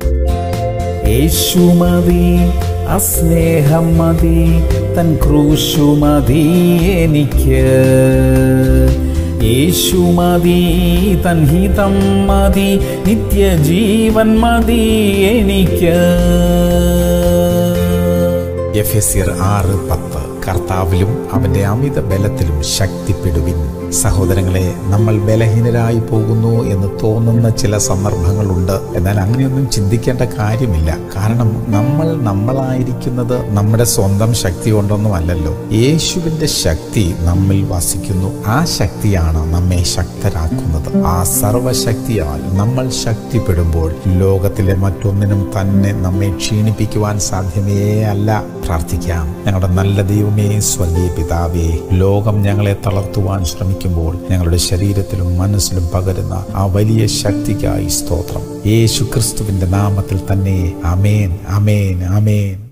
യേശു മതി അസ്നേഹം മതി തൻ ക്രൂശു മതി എനിക്ക് യേശു മതി തൻ ഹിതം മതി നിത്യജീവൻ മതി എനിക്ക് എഫ് എസ് ആറ് പത്ത് കർത്താവിലും അവന്റെ അമിത ബലത്തിലും ശക്തിപ്പെടുവിൻ സഹോദരങ്ങളെ നമ്മൾ ബലഹീനരായി പോകുന്നു എന്ന് തോന്നുന്ന ചില സന്ദർഭങ്ങളുണ്ട് എന്നാൽ അങ്ങനെയൊന്നും ചിന്തിക്കേണ്ട കാര്യമില്ല കാരണം നമ്മൾ നമ്മളായിരിക്കുന്നത് നമ്മുടെ സ്വന്തം ശക്തി കൊണ്ടൊന്നുമല്ലല്ലോ യേശുവിന്റെ ശക്തി നമ്മിൽ വസിക്കുന്നു ആ ശക്തിയാണ് നമ്മെ ശക്തരാക്കുന്നത് ആ സർവശക്തിയാൽ നമ്മൾ ശക്തിപ്പെടുമ്പോൾ ലോകത്തിലെ മറ്റൊന്നിനും തന്നെ നമ്മെ ക്ഷീണിപ്പിക്കുവാൻ സാധ്യമേ അല്ല പ്രാർത്ഥിക്കാം ഞങ്ങളുടെ നല്ല ദൈവമേ സ്വർഗീയ പിതാവേ ലോകം ഞങ്ങളെ തളർത്തുവാൻ ശ്രമിക്കുമ്പോൾ ഞങ്ങളുടെ ശരീരത്തിലും മനസ്സിലും പകരുന്ന ആ വലിയ ശക്തിക്കായി സ്തോത്രം യേശു ക്രിസ്തുവിന്റെ നാമത്തിൽ തന്നെ അമേൻ അമേൻ അമേൻ